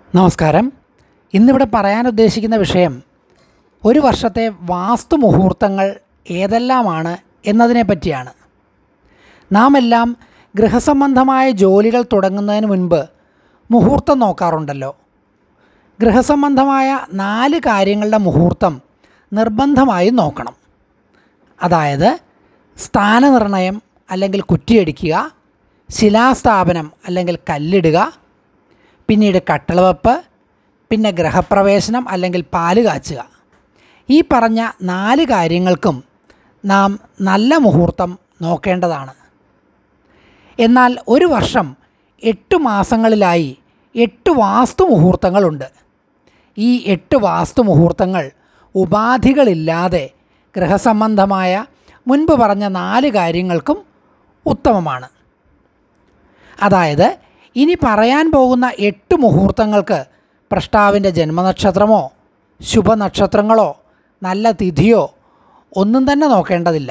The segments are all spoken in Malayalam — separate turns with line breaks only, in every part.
നമസ്കാരം ഇന്നിവിടെ പറയാൻ ഉദ്ദേശിക്കുന്ന വിഷയം ഒരു വർഷത്തെ വാസ്തു മുഹൂർത്തങ്ങൾ ഏതെല്ലാമാണ് എന്നതിനെ പറ്റിയാണ് നാം എല്ലാം ഗൃഹസംബന്ധമായ ജോലികൾ തുടങ്ങുന്നതിന് മുൻപ് മുഹൂർത്തം നോക്കാറുണ്ടല്ലോ ഗൃഹസംബന്ധമായ നാല് കാര്യങ്ങളുടെ മുഹൂർത്തം നിർബന്ധമായും നോക്കണം അതായത് സ്ഥാനനിർണയം അല്ലെങ്കിൽ കുറ്റിയടിക്കുക ശിലാസ്ഥാപനം അല്ലെങ്കിൽ കല്ലിടുക പിന്നീട് കട്ടിളവെപ്പ് പിന്നെ ഗ്രഹപ്രവേശനം അല്ലെങ്കിൽ പാല് കാച്ചുക ഈ പറഞ്ഞ നാല് കാര്യങ്ങൾക്കും നാം നല്ല മുഹൂർത്തം നോക്കേണ്ടതാണ് എന്നാൽ ഒരു വർഷം എട്ട് മാസങ്ങളിലായി എട്ട് വാസ്തു മുഹൂർത്തങ്ങളുണ്ട് ഈ എട്ട് വാസ്തു മുഹൂർത്തങ്ങൾ ഉപാധികളില്ലാതെ ഗൃഹസംബന്ധമായ മുൻപ് പറഞ്ഞ നാല് കാര്യങ്ങൾക്കും ഉത്തമമാണ് അതായത് ഇനി പറയാൻ പോകുന്ന എട്ട് മുഹൂർത്തങ്ങൾക്ക് പ്രഷ്ടാവിൻ്റെ ജന്മനക്ഷത്രമോ ശുഭനക്ഷത്രങ്ങളോ നല്ല തിഥിയോ ഒന്നും തന്നെ നോക്കേണ്ടതില്ല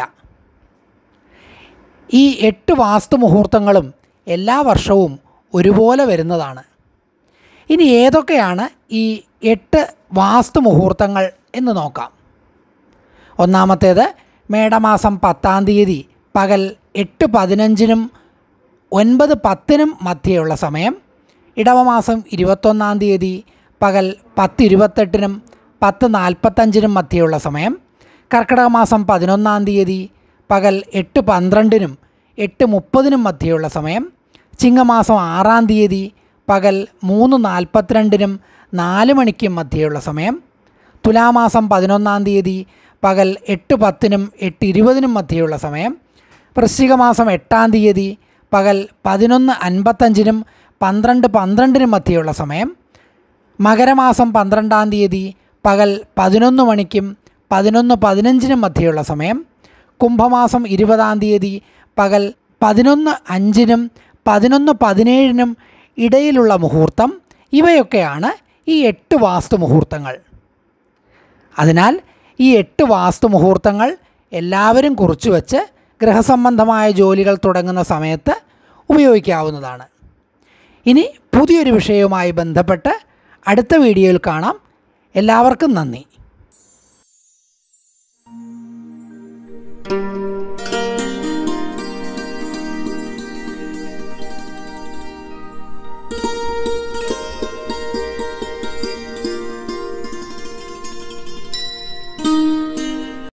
ഈ എട്ട് വാസ്തു മുഹൂർത്തങ്ങളും എല്ലാ വർഷവും ഒരുപോലെ വരുന്നതാണ് ഇനി ഏതൊക്കെയാണ് ഈ എട്ട് വാസ്തു മുഹൂർത്തങ്ങൾ എന്ന് നോക്കാം ഒന്നാമത്തേത് മേടമാസം പത്താം തീയതി പകൽ എട്ട് പതിനഞ്ചിനും ഒൻപത് പത്തിനും മധ്യയുള്ള സമയം ഇടവമാസം ഇരുപത്തൊന്നാം തീയതി പകൽ പത്ത് ഇരുപത്തെട്ടിനും പത്ത് നാൽപ്പത്തഞ്ചിനും മധ്യയുള്ള സമയം കർക്കിടക മാസം പതിനൊന്നാം തീയതി പകൽ എട്ട് പന്ത്രണ്ടിനും എട്ട് മുപ്പതിനും മധ്യയുള്ള സമയം ചിങ്ങമാസം ആറാം തീയതി പകൽ മൂന്ന് നാൽപ്പത്തിരണ്ടിനും നാല് മണിക്കും മധ്യയുള്ള സമയം തുലാമാസം പതിനൊന്നാം തീയതി പകൽ എട്ട് പത്തിനും എട്ട് ഇരുപതിനും മധ്യയുള്ള സമയം വൃശ്ചിക മാസം എട്ടാം തീയതി പകൽ പതിനൊന്ന് അൻപത്തഞ്ചിനും പന്ത്രണ്ട് പന്ത്രണ്ടിനും മധ്യയുള്ള സമയം മകരമാസം പന്ത്രണ്ടാം തീയതി പകൽ പതിനൊന്ന് മണിക്കും പതിനൊന്ന് പതിനഞ്ചിനും മധ്യയുള്ള സമയം കുംഭമാസം ഇരുപതാം തീയതി പകൽ പതിനൊന്ന് അഞ്ചിനും പതിനൊന്ന് പതിനേഴിനും ഇടയിലുള്ള മുഹൂർത്തം ഇവയൊക്കെയാണ് ഈ എട്ട് വാസ്തു മുഹൂർത്തങ്ങൾ അതിനാൽ ഈ എട്ട് വാസ്തു മുഹൂർത്തങ്ങൾ എല്ലാവരും കുറിച്ചു വച്ച് ഗൃഹസംബന്ധമായ ജോലികൾ തുടങ്ങുന്ന സമയത്ത് ഉപയോഗിക്കാവുന്നതാണ് ഇനി പുതിയൊരു വിഷയവുമായി ബന്ധപ്പെട്ട് അടുത്ത വീഡിയോയിൽ കാണാം എല്ലാവർക്കും നന്ദി